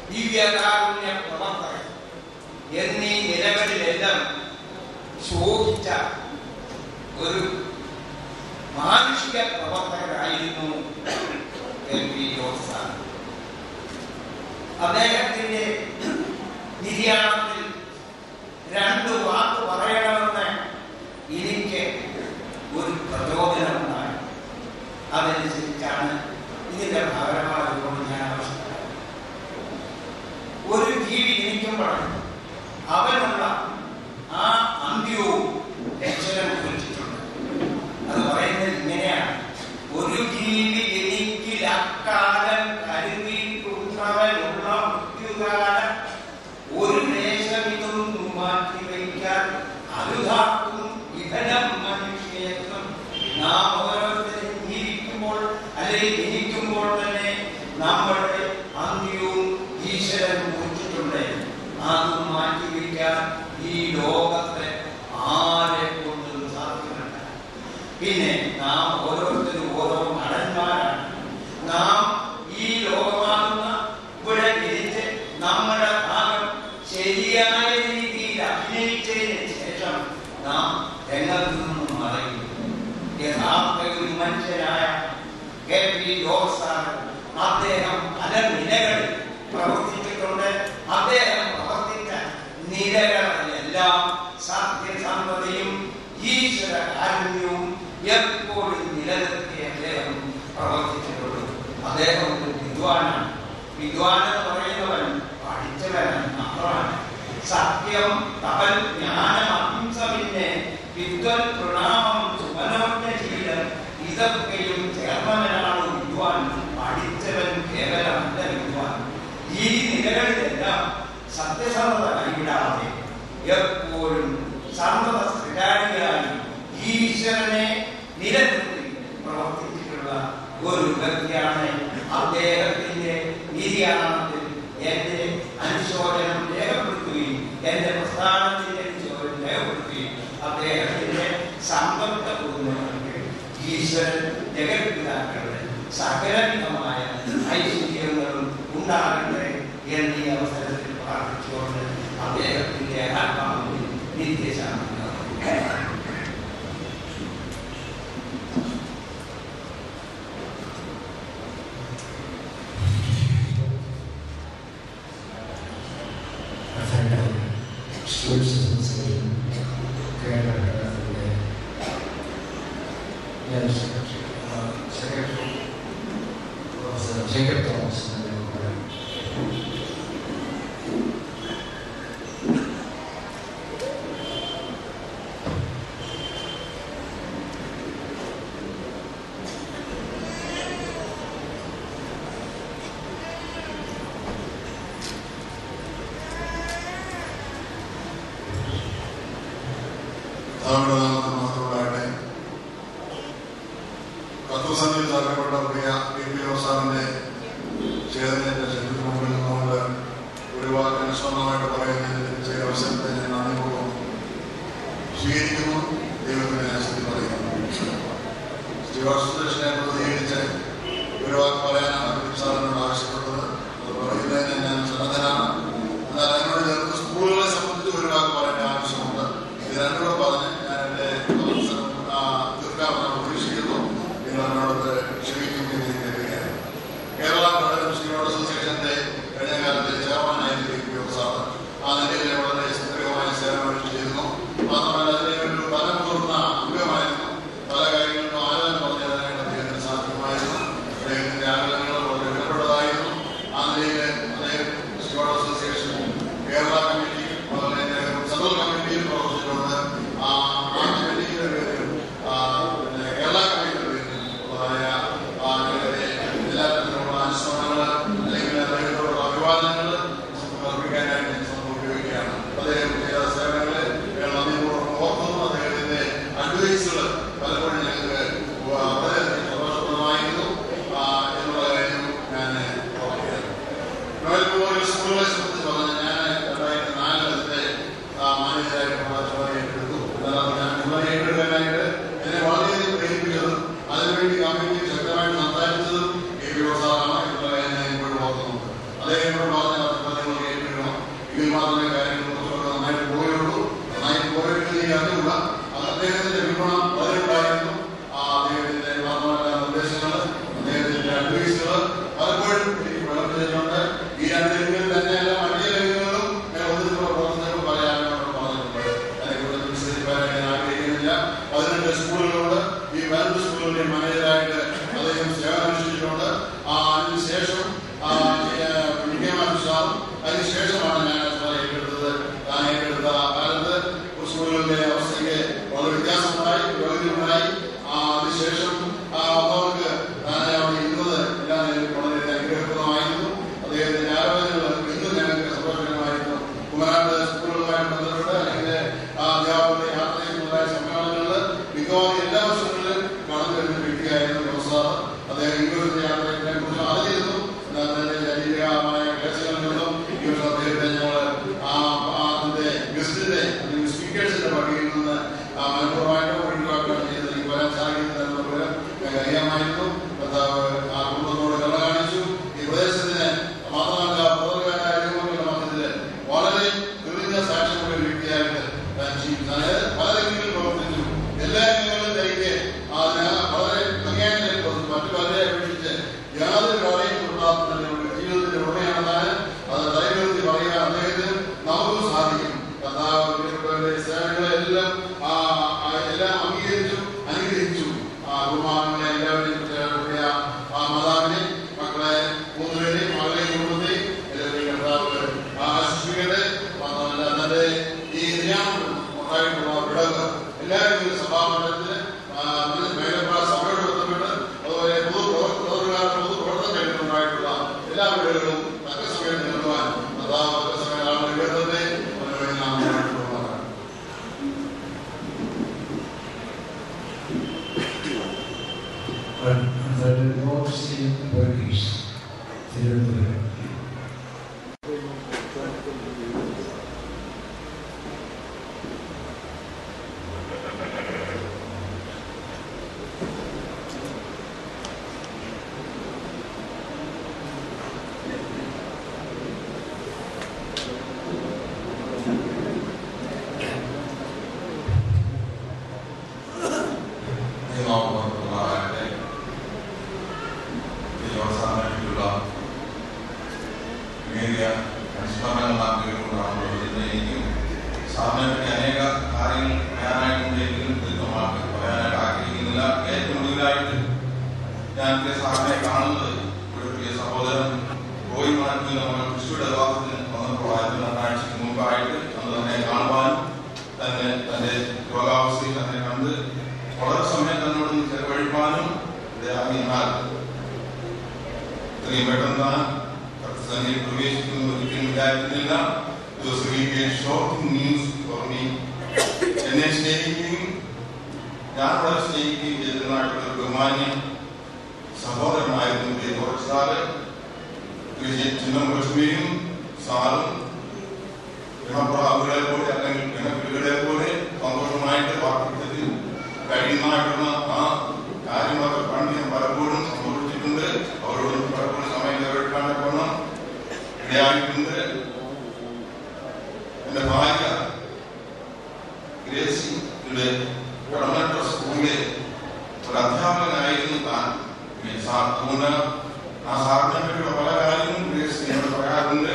ദിവ്യകാരുണ്യ പ്രവർത്തകൻ എന്നീ നിലകളിലെല്ലാം ശോഭിച്ച ഒരു മാനുഷിക പ്രവർത്തകരായിരുന്നു എൽ പി ജോസ് സാർ അദ്ദേഹത്തിന്റെ നിര്യാണത്തിൽ രണ്ട് വാക്ക് പറയണമെന്ന് എനിക്ക് ഒരു പ്രചോദനമുണ്ടായി അതനുസരിച്ചാണ് ഇതിന്റെ ഭാഗമായതുകൊണ്ട് ഞാൻ ആവശ്യപ്പെട്ടത് ഒരു ജീവി ജനിക്കുമ്പോൾ അവനുള്ള ആ അന്ത്യവും ലക്ഷണം കുറിച്ചിട്ടുണ്ട് അത് പറയുന്നത് ഇങ്ങനെയാണ് ഒരു ജീവി ജനിക്കിൽ അക്കാലം കരുതിയിട്ടുള്ളവനുള്ള മൃത്യുകാലം ഒരു ദേശമിതും മാറ്റി വയ്ക്കാൻ അരുതാക്കും ഇഹനം മനുഷ്യത്വം നാം ഓരോരുത്തരും ജീവിക്കുമ്പോൾ അല്ലെങ്കിൽ ജനിക്കുമ്പോൾ തന്നെ നമ്മളുടെ അന്ത്യവും ഈശ്വരൻ കുറിച്ചിട്ടുണ്ട് അതും മാറ്റി വയ്ക്കാൻ ഈ ലോകത്തെ ആരെ കൊണ്ടും സാധ്യമല്ല പിന്നെ നാം ഓരോരുത്തരും ഓരോ നടന്മാരാണ് നാം ഈ ലോകമാകുന്ന ഇവിടെ ജനിച്ച് നമ്മുടെ ഭാഗം ശരിയായ രീതിയിൽ അഭിനയിച്ചതിന് ശേഷം നാം രംഗത്ത് നിന്നും മറയും യഥാർത്ഥ ഒരു മനുഷ്യനായ കെ പി ജോസ് സാർ അദ്ദേഹം പല നിലകളിൽ പ്രവർത്തിച്ചിട്ടുണ്ട് അദ്ദേഹം പ്രവർത്തിച്ച നിലകളിലെല്ലാം സത്യസന്ധതയും ഈശ്വര കാരുണ്യവും എപ്പോഴും നിലനിർത്തി അദ്ദേഹം പ്രവർത്തിച്ചിട്ടുള്ളൂ അദ്ദേഹം ഒരു വിദ്വാനാണ് വിദ്വാൻ എന്ന് പറയുന്നവൻ പഠിച്ചവനാണ് നമ്മളാണ് സത്യം തപൽ ജ്ഞാനം അഹിംസമിന്നെ വിദ്വൽ പ്രണാമം സുമനോജ്ഞശീലം ഇതൊക്കെയും ചേർന്നവനാണ് വിദ്വാൻ പഠിച്ചവൻ കേവലമല്ല വിദ്വാൻ ഈ നിലകളിലെല്ലാം സത്യസന്ധത കൈവിടാതെ എപ്പോഴും സന്തത സ്ഥിരാടിയായി ഈശ്വരനെ നിലനിർത്തി പ്രവർത്തിച്ചിട്ടുള്ള ഒരു വ്യക്തിയാണ് അദ്ദേഹത്തിന്റെ നിര്യാണത്തിൽ എന്റെ അനുശോചനം രേഖപ്പെടുത്തുകയും എന്റെ പ്രസ്ഥാനത്തിന്റെ അനുശോചനം രേഖപ്പെടുത്തുകയും അദ്ദേഹത്തിന്റെ സമ്പത്ത കുടുംബങ്ങൾക്ക് ഈശ്വരൻ ജഗത്പിതാക്കളുടെ സകലവിധമായ ഐശ്വര്യങ്ങളും ഉണ്ടാകട്ടെ എന്നീ അവസരത്തിൽ പ്രാർത്ഥിച്ചുകൊണ്ട് അദ്ദേഹത്തിന്റെ ആത്മാവിൽ നിത്യശാന്തി Jacob Thomas and then നാമനാമത്തിൽ മാത്രമാകട്ടെ കത്തുസന്നിൽ തരപ്പെട്ട പ്രിയ പി പി ഓസാറിന്റെ ചേതനയുടെ ശരീരത്തിന് മുമ്പിൽ നിന്നുകൊണ്ട് ഒരു വാക്ക് അനുസ്മരണമായിട്ട് പറയുന്നതിന് ലഭിച്ച ഈ അവസരത്തെ ഞാൻ നന്ദിപൂർവ്വം സ്വീകരിക്കുന്നു ദൈവത്തിന് ഞാൻ സ്തുതി പറയുന്നു ശിവാസുദേശനെ പ്രതികരിച്ച് ഒരു വാക്ക് പറയാനാണ് ഫിലിപ്പ് സാറിനോട് ആവശ്യപ്പെട്ടത് അത് പറയുന്നതിന് ഞാൻ സന്നദ്ധനാണ് എന്നാൽ അതിനോട് ചേർത്ത് സ്കൂളുകളെ സംബന്ധിച്ച് ഒരു വാക്ക് പറയേണ്ട ആവശ്യമുണ്ട് ഇത് രണ്ടുകൂടെ പറഞ്ഞ് ഞാൻ എൻ്റെ അവസരം ആ, തീർക്കാമെന്ന് പ്രതീക്ഷിക്കുന്നു നിങ്ങൾ എന്നോട് ക്ഷമിക്കുകയും ചെയ്യുകയാണ് കേരള പഠന സ്കൂൾ അസോസിയേഷന്റെ കഴിഞ്ഞ കാലത്തെ ചെയർമാനായിരിക്കും സാറ് ആ നിലയിൽ വളരെ സുദീർഘമായ സേവനം ചെയ്തിരുന്നു മാത്രമല്ല അതിനെ ഒരു ഫലമുതിർന്ന അംഗമായിരുന്നു പല കാര്യങ്ങളിലും ആലോചന പറഞ്ഞു തരാനായിട്ട് അദ്ദേഹത്തിന് സാധ്യമായിരുന്നു അദ്ദേഹത്തിന്റെ ആഗ്രഹങ്ങൾ വളരെ വിലപ്പെട്ടതായിരുന്നു ആ നിലയിൽ അദ്ദേഹം സ്കൂൾ അസോസിയേഷൻ കേരള കമ്മിറ്റി അതുപോലെ തന്നെ സെൻട്രൽ കമ്മിറ്റിയിൽ പ്രവർത്തിച്ചിട്ടുണ്ട് ആ ആ കമ്മിറ്റിയുടെ പേരിൽ ആ, പിന്നെ കേരള കമ്മിറ്റിയുടെ പേരിൽ ഉള്ളതായ ആ, നിങ്ങളുടെ എല്ലാ തരത്തിലുള്ള അനുസ്മരണങ്ങൾ അല്ലെങ്കിൽ അദ്ദേഹത്തോടുള്ള അഭിവാദനങ്ങൾ സമർപ്പിക്കാനായിട്ട് ഞാൻ സമയം ഉപയോഗിക്കുകയാണ് അദ്ദേഹം ചെയ്ത സേവനങ്ങളെ ഞാൻ നന്ദിപൂർവ്വം ഓർക്കുന്നു അദ്ദേഹത്തിന്റെ അഡ്വൈസുകൾ പലപ്പോഴും ഞങ്ങൾക്ക് വളരെയധികം സന്തോഷപ്രദമായിരുന്നു ആ, എന്നുള്ള കാര്യം ഞാൻ ഓർക്കുകയാണ് നോയൽ മെമ്മോറിയൽ സ്കൂളുകളെ സംബന്ധിച്ച് പറഞ്ഞാൽ ഞാൻ രണ്ടായിരത്തി നാലിൽ അതിന്റെ ആ, മാനേജരായിട്ടുള്ള ചുമതല ഏറ്റെടുത്തു എന്നാൽ ഞാൻ ചുമതല ഏറ്റെടുക്കാനായിട്ട് എന്നെ വളരെയധികം പ്രേരിപ്പിച്ചതും അതിനുവേണ്ടി കമ്മിറ്റി ശക്തമായിട്ട് സംസാരിച്ചതും എ പി ഒ സാറാണ് എന്നുള്ള കാര്യം ഞാൻ ഇപ്പോഴും ഓർക്കുന്നുണ്ട് അദ്ദേഹം എന്നോട് പറഞ്ഞ എങ്കിൽ മാത്രമേ കാര്യങ്ങൾ കുറച്ചുകൂടെ നന്നായിട്ട് പോവുകയുള്ളൂ നന്നായിട്ട് പോയിട്ട് ഈ അറിയില്ല അദ്ദേഹത്തിന്റെ വിപണം വളരെ ഉണ്ടായിരുന്നു ആ അദ്ദേഹത്തിന്റെ മാത്രമല്ല നിർദ്ദേശങ്ങൾ അദ്ദേഹത്തിന്റെ അഡ്വൈസുകൾ പലപ്പോഴും എനിക്ക് പ്രവർത്തിച്ചിട്ടുണ്ട് ഈ രണ്ട് രംഗങ്ങളിൽ തന്നെയല്ല മറ്റു രംഗങ്ങളും ഞാൻ ഒന്നിച്ചുള്ള പ്രവർത്തനങ്ങൾ പറയാനോട് പറഞ്ഞിട്ടുണ്ട് അതിനെക്കുറിച്ച് വിശദീകരിക്കാൻ ഞാൻ ആഗ്രഹിക്കുന്നില്ല പതിനെട്ട് സ്കൂളുകളുണ്ട് ഈ പതിനെട്ട് സ്കൂളുകളുടെ മാനേജറായിട്ട് അദ്ദേഹം സേവനമനുഷ്ഠിച്ചിട്ടുണ്ട് ആ അതിനുശേഷം ആ, ഈ, വിദ്യാഭ്യാസ സാറും അതിനുശേഷമാണ് ഞാൻ സാർ ഏറ്റെടുത്തത് ഞാൻ ഏറ്റെടുത്ത കാലത്ത് സ്കൂളുകളുടെ അവസ്ഥയ്ക്ക് വളരെ വ്യത്യാസമുണ്ടായി പ്രഗതി ഉണ്ടായി ആ, അതിനുശേഷം ആ, അവർക്ക് ഞാൻ അവിടെ ഇരുന്നത് എല്ലാ നിലയിലും വളരെ അനുഗ്രഹപ്രദമായിരുന്നു അദ്ദേഹത്തിന്റെ ആലോചനകൾ ഇന്നും ഞങ്ങൾക്ക് സന്തോഷകരമായിരുന്നു കുമരാട്ട് സ്കൂളുകളുമായി ബന്ധപ്പെട്ട് അല്ലെങ്കിൽ ആ അധ്യാപകരുടെ യാത്രയിലുണ്ടായ സമ്മേളനങ്ങളിൽ മിക്കവാറും എല്ലാ വർഷങ്ങളിലും കടന്നു വരുന്ന വ്യക്തിയായിരുന്നു പ്രൊഫസർ അദ്ദേഹം ഇംഗ്ലീഷിന്റെ യാത്രയെ കുറിച്ച് അറിഞ്ഞിരുന്നു എന്നാൽ തന്നെ ശാരീരികമായ ക്ലേശങ്ങളിൽ നിന്നും ഈ വർഷം അദ്ദേഹത്തെ ഞങ്ങൾ ആ ആ അതിന്റെ ഗസ്റ്റിന്റെ അല്ലെങ്കിൽ സ്പീക്കേഴ്സിന്റെ പട്ടികയിൽ നിന്ന് ആ മനഃപൂർവ്വമായിട്ട് ഒഴിവാക്കുകയാണ് ചെയ്തത് എനിക്ക് വരാൻ സാധിക്കുന്നത് പോലെ അറിയാമായിരുന്നു കർത്താവ് ആ കുടുംബത്തോട് കട കാണിച്ചു ഈ പ്രദേശത്തിന് മാത്രമല്ല പൊതുവായ മധ്യത്തില് വളരെ തെളിഞ്ഞ സാക്ഷ്യമുള്ള ഒരു വ്യക്തിയായിട്ട് ഞാൻ ജീവിച്ചു അതായത് പല രംഗങ്ങളിൽ പ്രവർത്തിച്ചു എല്ലാ രംഗങ്ങളിലും തനിക്ക് അതിന് വളരെ ഭംഗിയായി പ്രവർത്തിച്ചു മറ്റു പലരെ അപേക്ഷിച്ച് യാതൊരു കാര്യവും കൂടാത്ത തന്നെയുള്ള ജീവിതത്തിന്റെ ഉടമയാണെന്നാണ് അത് തലമുയർത്തി പറയാൻ അദ്ദേഹത്തിന് നമുക്കും സാധിക്കും കർത്താവിന്റെ സേവനങ്ങളെല്ലാം ആ, ആ, എല്ലാം അംഗീകരിച്ചു അനുഗ്രഹിച്ചു ആ കുമാരങ്ങളെ എല്ലാവരെയും പ്രിയ ആ മാതാവിനെ മക്കളെ മൂന്നുപേരെയും മകളെ കുടുംബത്തെയും എല്ലാവരെയും കർത്താവ് ആശിപ്പിക്കട്ടെ മാത്രമല്ല തന്റെ ഈ നിര്യാണം ഉണ്ടായിട്ടുള്ള വിടവ് എല്ലാവരും ഈ സഭാമണ്ഡലത്തിന് മേഖല സഭയോട് ബന്ധപ്പെട്ട് അതുപോലെ പൊതു പ്രവർത്തകർ പൊതു പ്രവർത്തനം ഉണ്ടായിട്ടുള്ള എല്ലാ വീടുകളും തക്ക സമയം നേടുവാൻ കർത്താവ് തക്ക സമയം ആളുകൾ ഉയർത്തത്തെ മനോഹരം നാം മുന്നോട്ട് the Lord still works through the ദൈവമാകട്ടെ ദൈവസാധാരണയുള്ള വേദിയ അനുസ്മരണങ്ങളാക്കിക്കൊണ്ടാണ് ഇതിനെയും സാധാരണ അനേക കാര്യങ്ങൾ പറയാനായിട്ടുണ്ടെങ്കിലും കൃത്യമാക്കി പറയാനായിട്ട് ആഗ്രഹിക്കുന്നില്ല ഏറ്റവും കൂടുതലായിട്ട് ഞാൻ പ്രിയ സാറിനെ കാണുന്നത് ഒരു പ്രിയ സഹോദരൻ റോയ് മാറ്റി നമ്മൾ കൃഷിയുടെ വിവാഹത്തിന് വന്നപ്പോൾ ആയിരത്തി രണ്ടാഴ്ചക്ക് മുമ്പായിട്ട് അന്ന് തന്നെ കാണുവാനും തന്നെ തന്റെ രോഗാവസ്ഥയിൽ തന്നെ കണ്ട് വളരെ സമയം തന്നോട് ചെലവഴിപ്പാനും ഇടയാക്കിയാൽ ഇത്രയും പെട്ടെന്ന് താൻ സന്നിധിയിൽ പ്രവേശിക്കുന്നു ഒരിക്കലും വിചാരിക്കുന്നില്ല It was really a shocking news for me. എന്നെ സ്നേഹിക്കുകയും ഞാൻ വളരെ സ്നേഹിക്കുകയും ചെയ്തതിനായിട്ടുള്ള ഒരു ബഹുമാന്യം സഹോദരനായിരുന്നു പ്രിയ കുറച്ചാല് ചിഹ്നം ലക്ഷ്മിയും സാറും ഗണപ്രാവുകളെ പോലെ അല്ലെങ്കിൽ ഗണപിടികളെ പോലെ സന്തോഷമായിട്ട് വാർദ്ധക്യത്തിൽ കഴിയുന്നതായിട്ടുള്ള ആ കാര്യങ്ങളൊക്കെ പണ്ട് ഞാൻ പലപ്പോഴും സംഭവിച്ചിട്ടുണ്ട് അവരോട് പലപ്പോഴും സമയം ചെലവഴിക്കാനൊക്കെ വണ്ണം ഇടയായിട്ടുണ്ട് എന്റെ ഭാര്യ ഗ്രേസിയുടെ ഗവൺമെന്റ് സ്കൂളിലെ ഒരു അധ്യാപകനായിരുന്നു താൻ ഈ സാർ അതുകൊണ്ട് ആ സാറിനെ പറ്റിയുള്ള പല കാര്യങ്ങളും ഗ്രേസ് എന്നോട് പറയാറുണ്ട്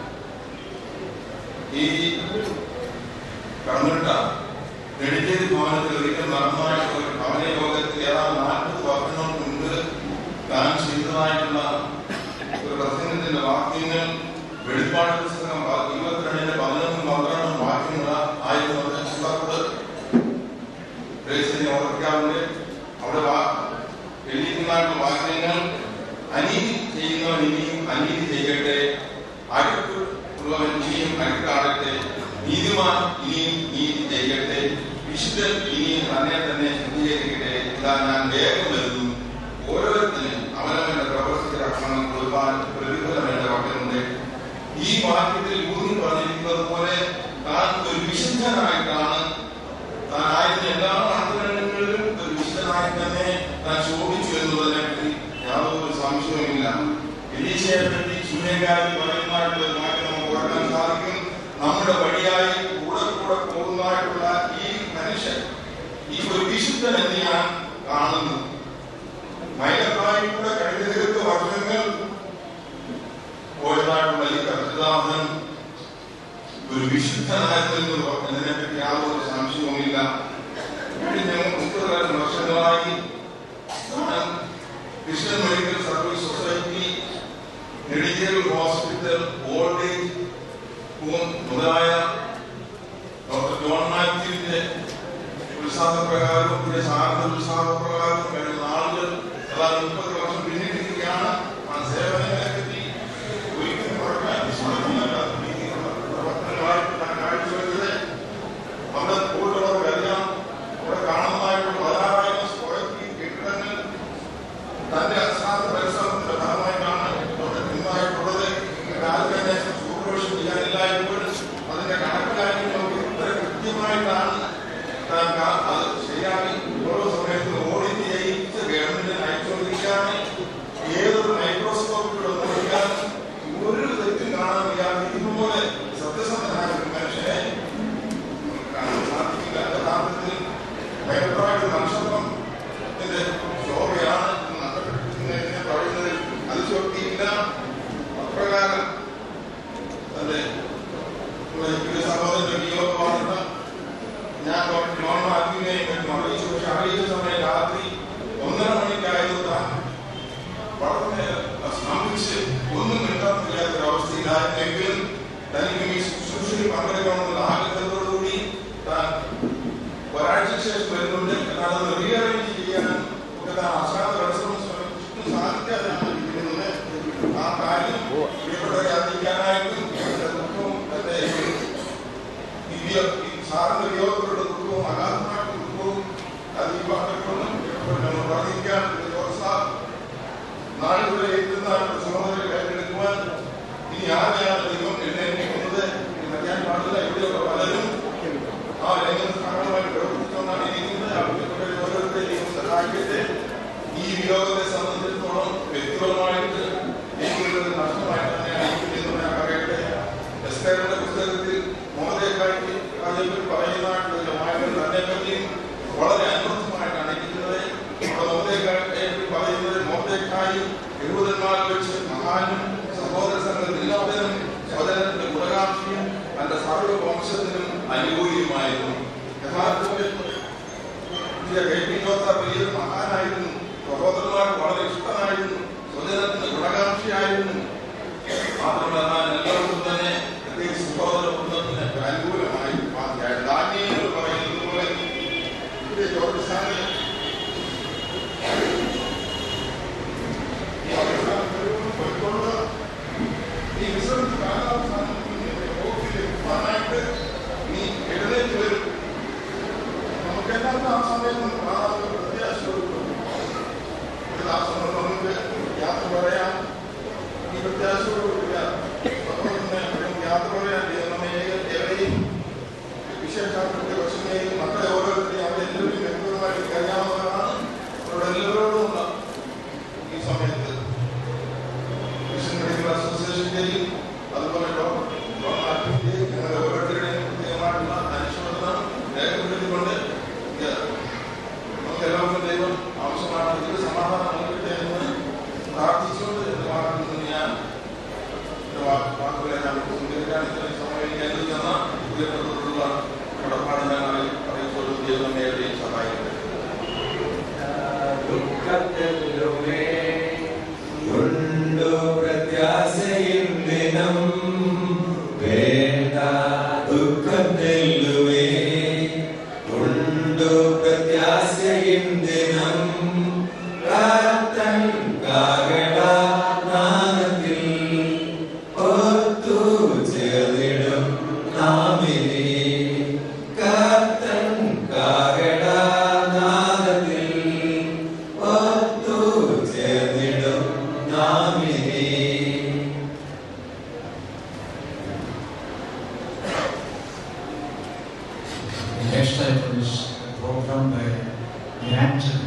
ഈ കടന്നിട്ട നെടുഞ്ചേരി ഭവനത്തിൽ ഒരിക്കൽ നടന്നതായിട്ടുള്ള ഒരു ഭവന യോഗത്തിൽ ഏതാണ്ട് നാൽപ്പത് വർഷങ്ങൾ മുൻപ് താൻ ചെയ്തതായിട്ടുള്ള ഒരു പ്രസംഗത്തിന്റെ വാക്യങ്ങൾ വെളിപ്പാട് പുസ്തകം പ- ഇരുപത്തിരണ്ടിന്റെ പതിനൊന്നും പന്ത്രണ്ടും വാക്യങ്ങൾ ആയിരുന്നു അത് ചിന്തക്കൂട് ഗ്രേസിനെ ഓർക്കാറുണ്ട് അവിടെ വാ- എഴുതിയിരുന്നായിട്ടുള്ള വാക്യങ്ങൾ അനീതി ചെയ്യുന്നവൻ ഇനിയും അനീതി ചെയ്യട്ടെ അടുക്ക് ഉള്ളവൻ ഇനിയും അടുക്കാടട്ടെ നീതിമാൻ ഇനിയും നീതി ചെയ്യട്ടെ വിശുദ്ധൻ ഇനിയും തന്നെ തന്നെ ശുദ്ധീകരിക്കട്ടെ ഇതാ ഞാൻ വേഗം വരുന്നു ഓരോരുത്തരും അവനവന്റെ പ്രവർത്തിച്ച രക്ഷണം കൊടുക്കാൻ പ്രതിഫലം എന്റെ പക്കലുണ്ട് ഈ വാക്യത്തിൽ ഊന്നി പറഞ്ഞിരിക്കുന്നത് പോലെ താൻ ഒരു വിശുദ്ധനായിട്ടാണ് താൻ ആയിരുന്ന എല്ലാ അന്തരങ്ങളിലും ഒരു വിശുദ്ധനായി തന്നെ താൻ ശോഭിച്ചു എന്നുള്ളതിനെ പറ്റി യാതൊരു സംശയവുമില്ല എലീശയെ പറ്റി ശൂന്യകാരി പറയുന്നതായിട്ടുള്ള ഒരു വാക്യം നമുക്ക് ഓർക്കാൻ സാധിക്കും ഒരു വിശുദ്ധൻ എന്ന് ഞാൻ കാണുന്നു മൈലക്കായിലൂടെ കഴിഞ്ഞ ദീർഘ വർഷങ്ങൾ പോയതായിട്ടുള്ള ഈ കർത്തദാസൻ ഒരു വിശുദ്ധനായിരുന്നു എന്നതിനെ പറ്റി യാതൊരു സംശയവുമില്ല കഴിഞ്ഞ മുപ്പത് വർഷങ്ങളായി ഞാൻ Christian medical service society medical hospital old age home മുതലായ ഡോക്ടർ ജോൺ മാത്യുവിന്റെ ഉത്സാഹപ്രകാരവും പിന്നെ സാറിന്റെ ഉത്സാഹപ്രകാരവും കഴിഞ്ഞ നാളുകൾ ഏതാണ്ട് മുപ്പത് വർഷം പിന്നിട്ടിരിക്കുകയാണ് ആ സേവനങ്ങളെ പറ്റി ഒരിക്കലും പറയാൻ സാധ്യമല്ല ഈ പ്രവർത്തനങ്ങളായിട്ട് ഞാൻ കാഴ്ചവെച്ചത് അവിടെ കൂടുതലുള്ളവർക്കറിയാം അവിടെ കാണുന്നതായിട്ടുള്ള പതിനാറായിരം സ്ക്വയർ ഫീറ്റ് കെട്ടിടങ്ങൾ തന്റെ അസാധ പരിശ്രമത്തിന്റെ ഫലമായിട്ടാണ് അവിടെ നിന്നായിട്ടുള്ളത് രാവിലെ തന്നെ സൂപ്പർവിഷൻ ചെയ്യാനില്ലായപ്പോൾ അതിന്റെ കണക്കിലായി നോക്കി വളരെ കൃത്യമായിട്ടാണ് താൻ കാ- അത് ശരിയാക്കി ഓരോ സമയത്തും ഓഡിറ്റ് ചെയ്യിച്ച് ഗവൺമെന്റിന് അയച്ചുകൊണ്ടിരിക്കുകയാണ് ഏതൊരു മൈക്രോസ്കോപ്പിലൂടെ നോക്കിയാൽ ഒരു തെറ്റും കാണാൻ വയ്യാതെ ഇതുപോലെ സത്യസന്ധനായ ഒരു മനുഷ്യനെ കാണാൻ സാധിക്കില്ല യഥാർത്ഥത്തിൽ ഭയങ്കരമായിട്ട് നക്ഷത്രം ഇതിന്റെ ശോഭയാണ് നഷ്ടപ്പെട്ടിരിക്കുന്നതിനെ പറയുന്നതിൽ അതിശോക്തിയില്ല അപ്രകാരം തന്റെ ഒരു സഹോദരന്റെ വിയോഗമാണ് ഞാൻ ഡോക്ടർ ജോൺ മാത്യുവിനെയും മറ്റും അറിയിച്ചു പക്ഷെ അറിയിച്ച സമയം രാത്രി ഒന്നര മണിക്കായിരുന്നു താൻ വളരെ സ്തംഭിച്ച് ഒന്നും മിണ്ടാൻ കഴിയാത്തൊരവസ്ഥയിലായിരുന്നെങ്കിലും തനിക്കും ഈ ശുശ്രൂഷയിൽ പങ്കെടുക്കണമെന്നുള്ള ആഗ്രഹത്തോടുകൂടി താൻ ഒരാഴ്ച ശേഷം വരുന്നുണ്ട് എന്നാൽ അത് റീഅറേഞ്ച് ചെയ്യാൻ ഒക്കെ താൻ അസാധ പരിശ്രമം ശ്രമിച്ചിട്ടും സാധിക്കാതെയാണ് ഇരിക്കുന്നത് ആ കാര്യം പ്രിയപ്പെട്ടവരെ അറിയിക്കാനായിട്ടും തന്റെ ദുഃഖവും തന്റെ ദിവ്യ ഈ സാറിന്റെ വിയോഗത്തിലുള്ള ദുഃഖവും അഗാധമായിട്ടുള്ള ദുഃഖവും അത് ഈ വാക്കുകളും നമ്മൾ പറഞ്ഞിരിക്കാൻ നാളിലൂടെ എത്തുന്നതായിട്ടുള്ള സഹോദരരെ ഏറ്റെടുക്കുവാൻ ഇനി ആരെയാണ് ദൈവം എഴുന്നേൽപ്പിക്കുന്നത് എന്നറിയാൻ പാടില്ല ഇവിടെയുള്ള പലരും ആ രംഗത്ത് സഹായമായി പ്രവർത്തിച്ചുകൊണ്ടാണ് ഇരിക്കുന്നത് അവരുടെ ഓരോരുത്തരെയും ദൈവം സഹായിക്കട്ടെ ഈ വിയോഗത്തെ സംബന്ധിച്ചിടത്തോളം വ്യക്തിപരമായിട്ട് എനിക്കൊരു നഷ്ടമായി തന്നെയാണ് എനിക്കെന്ന് ഞാൻ പറയട്ടെ എസ്തേറിന്റെ പുസ്തകത്തിൽ മോഹദേക്കായിട്ട് അതേപറ്റി പറയുന്നതായിട്ടുള്ള വായന തന്നെ പറ്റിയും വളരെ അനർത്ഥമായിട്ടാണ് ഇരിക്കുന്നത് അവിടെ മോഹദേക്കായെ പറയുന്നത് മോഹദേക്കായും യഹൂദന്മാരിൽ വെച്ച് മഹാനും സഹോദര സംഘത്തിൽ എല്ലാവരും സഹോദരന്റെ ഗുണകാംക്ഷിയും തന്റെ സർവ്വ വംശത്തിനും അനുകൂലിയുമായിരുന്നു യഥാർത്ഥത്തിൽ വലിയൊരു മഹാനായിരുന്നു സഹോദരന്മാർക്ക് വളരെ ഇഷ്ടമായിരുന്നു സ്വജനത്തിന് ഗുണകാംക്ഷിയായിരുന്നു മാത്രമല്ല താൻ എല്ലാവർക്കും തന്നെ പ്രത്യേകിച്ച് സഹോദര കുടുംബത്തിന് ഒരു അനുകൂലമായി മാറിയായിരുന്നു ദാനിയേൽ പറയുന്നത് പോലെ ഇവിടെ ജോർജ് സാനി ഈ വിശ്രമിച്ച് കാലാവസ്ഥാനം ഓഫീസിലേക്ക് നീ എഴുന്നേറ്റ് വരും നമുക്കെല്ലാവർക്കും ആ സമയത്ത് കാണാനുള്ള പ്രത്യാശയുള്ളൂ ഒരു ദാസം നമുക്ക് യാത്ര പറയാം ഈ പ്രത്യാശയോടുകൂടിയ സഹോദരനെ യാത്ര പറയാൻ നമ്മെ ഏവരെയും വിശേഷാർത്ഥത്തെ വശങ്ങളെയും മക്കളെ ഓരോരുത്തരെയും അവരെ എല്ലാവരും വ്യക്തിപരമായിട്ട് കഴിയാവുന്നതാണ് അവരുടെ എല്ലാവരോടുമുള്ള ഈ സമയത്ത് മിഷൻ മെഡിക്കൽ അസോസിയേഷന്റെയും അതുപോലെ ഡോക്ടർ ഡോക്ടർ ആർട്ടിന്റെയും ഞങ്ങളുടെ ഓരോരുത്തരുടെയും പ്രത്യേകമായിട്ടുള്ള അനുശോചനം രേഖപ്പെടുത്തിക്കൊണ്ട് ഇത് നമുക്ക് എല്ലാവർക്കും ദൈവം ആവശ്യമാണ് ഇതിൽ സമാധാനം നൽകട്ടെ എന്ന് പ്രാർത്ഥിച്ചുകൊണ്ട് എന്റെ വാക്കിൽ നിന്ന് ഞാൻ എന്റെ വാ- വാക്കുകളെ ഞാൻ സ്വീകരിക്കാൻ ഇത്രയും സമയം എനിക്ക് അനുവദിച്ചു തന്ന പ്രിയപ്പെട്ടവരോടുള്ള കടപ്പാട് ഞാൻ അറിയി- അറിയിച്ചുകൊണ്ട് ദൈവം ഏവരെയും സഹായിക്കട്ടെ ഉണ്ടു പ്രത്യാശയും ദിനം വേണ്ട ദുഃഖം തെല്ലുവേ ഉണ്ടു പ്രത്യാശയും ദിനം കാത്തൻ കാകട നാഗത്തിൽ ഒത്തു ചേർന്നിടും നാമിനെ കാത്തൻ കാകട നാഗത്തിൽ ഒത്തു ചേർന്നിടും നാമിനെ The next item is a program by the Angel